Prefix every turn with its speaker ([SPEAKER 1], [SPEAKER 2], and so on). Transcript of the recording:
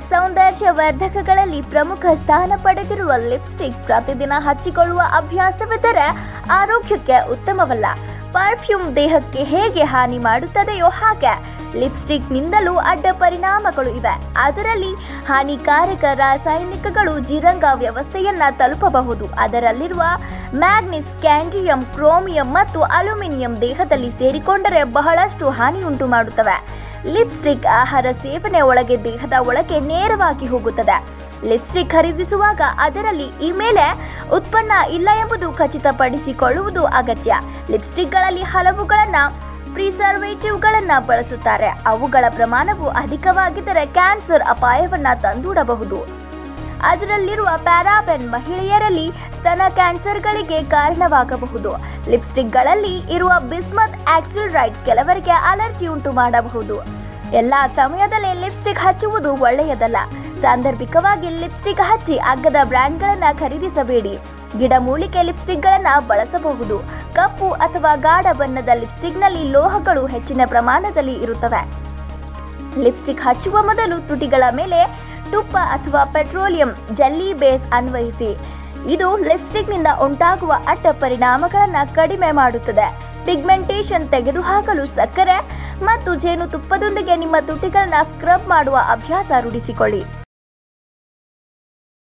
[SPEAKER 1] ಸೌಂದರ್ಯವರ್ಧಕಗಳಲ್ಲಿ ಪ್ರಮುಖ ಸ್ಥಾನ ಪಡೆದಿರುವ ಲಿಪ್ಸ್ಟಿಕ್ ಪ್ರತಿದಿನ ಹಚ್ಚಿಕೊಳ್ಳುವ ಅಭ್ಯಾಸವಿದ್ದರೆ ಆರೋಗ್ಯಕ್ಕೆ ಉತ್ತಮವಲ್ಲ ಪರ್ಫ್ಯೂಮ್ ದೇಹಕ್ಕೆ ಹೇಗೆ ಹಾನಿ ಮಾಡುತ್ತದೆಯೋ ಹಾಗೆ ಲಿಪ್ಸ್ಟಿಕ್ನಿಂದಲೂ ಅಡ್ಡ ಪರಿಣಾಮಗಳು ಇವೆ ಅದರಲ್ಲಿ ಹಾನಿಕಾರಕ ರಾಸಾಯನಿಕಗಳು ಜೀರಂಗ ವ್ಯವಸ್ಥೆಯನ್ನ ತಲುಪಬಹುದು ಅದರಲ್ಲಿರುವ ಮ್ಯಾಗ್ನಿಸ್ ಕ್ಯಾಂಡಿಯಂ ಕ್ರೋಮಿಯಂ ಮತ್ತು ಅಲ್ಯೂಮಿನಿಯಂ ದೇಹದಲ್ಲಿ ಸೇರಿಕೊಂಡರೆ ಬಹಳಷ್ಟು ಹಾನಿ ಉಂಟು ಮಾಡುತ್ತವೆ ಲಿಪ್ಸ್ಟಿಕ್ ಆಹಾರ ಸೇವನೆ ಒಳಗೆ ದೇಹದ ಒಳಗೆ ನೇರವಾಗಿ ಹೋಗುತ್ತದೆ ಲಿಪ್ಸ್ಟಿಕ್ ಖರೀದಿಸುವಾಗ ಅದರಲ್ಲಿ ಈ ಮೇಲೆ ಉತ್ಪನ್ನ ಇಲ್ಲ ಎಂಬುದು ಖಚಿತಪಡಿಸಿಕೊಳ್ಳುವುದು ಅಗತ್ಯ ಲಿಪ್ಸ್ಟಿಕ್ಗಳಲ್ಲಿ ಹಲವುಗಳನ್ನ ಪ್ರಿಸರ್ವೇಟಿವ್ಗಳನ್ನು ಬಳಸುತ್ತಾರೆ ಅವುಗಳ ಪ್ರಮಾಣವು ಅಧಿಕವಾಗಿದ್ದರೆ ಕ್ಯಾನ್ಸರ್ ಅಪಾಯವನ್ನ ತಂದೂಡಬಹುದು ಅದರಲ್ಲಿರುವ ಪ್ಯಾರಾಬೆನ್ ಮಹಿಳೆಯರಲ್ಲಿ ಸ್ತನ ಕ್ಯಾನ್ಸರ್ಗಳಿಗೆ ಕಾರಣವಾಗಬಹುದು ಲಿಪ್ಸ್ಟಿಕ್ಗಳಲ್ಲಿ ಇರುವ ಬಿಸ್ಮತ್ ಆಕ್ಸಿಲ್ರೈಡ್ ಕೆಲವರಿಗೆ ಅಲರ್ಜಿ ಉಂಟು ಮಾಡಬಹುದು ಎಲ್ಲ ಸಮಯದಲ್ಲಿ ಲಿಪ್ಸ್ಟಿಕ್ ಹಚ್ಚುವುದು ಒಳ್ಳೆಯದಲ್ಲ ಸಾಂದರ್ಭಿಕವಾಗಿ ಲಿಪ್ಸ್ಟಿಕ್ ಹಚ್ಚಿ ಅಗ್ಗದ ಬ್ರ್ಯಾಂಡ್ಗಳನ್ನು ಖರೀದಿಸಬೇಡಿ ಗಿಡಮೂಲಿಕೆ ಲಿಪ್ಸ್ಟಿಕ್ಗಳನ್ನು ಬಳಸಬಹುದು ಕಪ್ಪು ಅಥವಾ ಗಾಢ ಬಣ್ಣದ ಲಿಪ್ಸ್ಟಿಕ್ನಲ್ಲಿ ಲೋಹಗಳು ಹೆಚ್ಚಿನ ಪ್ರಮಾಣದಲ್ಲಿ ಇರುತ್ತವೆ ಲಿಪ್ಸ್ಟಿಕ್ ಹಚ್ಚುವ ಮೊದಲು ತುಟಿಗಳ ಮೇಲೆ ತುಪ್ಪ ಅಥವಾ ಪೆಟ್ರೋಲಿಯಂ ಜಲ್ಲಿ ಬೇಸ್ ಅನ್ವಯಿಸಿ ಇದು ಲಿಪ್ಸ್ಟಿಕ್ನಿಂದ ಉಂಟಾಗುವ ಅಡ್ಡ ಪರಿಣಾಮಗಳನ್ನು ಕಡಿಮೆ ಮಾಡುತ್ತದೆ ಪಿಗ್ಮೆಂಟೇಷನ್ ತೆಗೆದುಹಾಕಲು ಸಕ್ಕರೆ ಮತ್ತು ಜೇನುತುಪ್ಪದೊಂದಿಗೆ ನಿಮ್ಮ ತುಟಿಗಳನ್ನ ಸ್ಕ್ರಬ್ ಮಾಡುವ ಅಭ್ಯಾಸ ರೂಢಿಸಿಕೊಳ್ಳಿ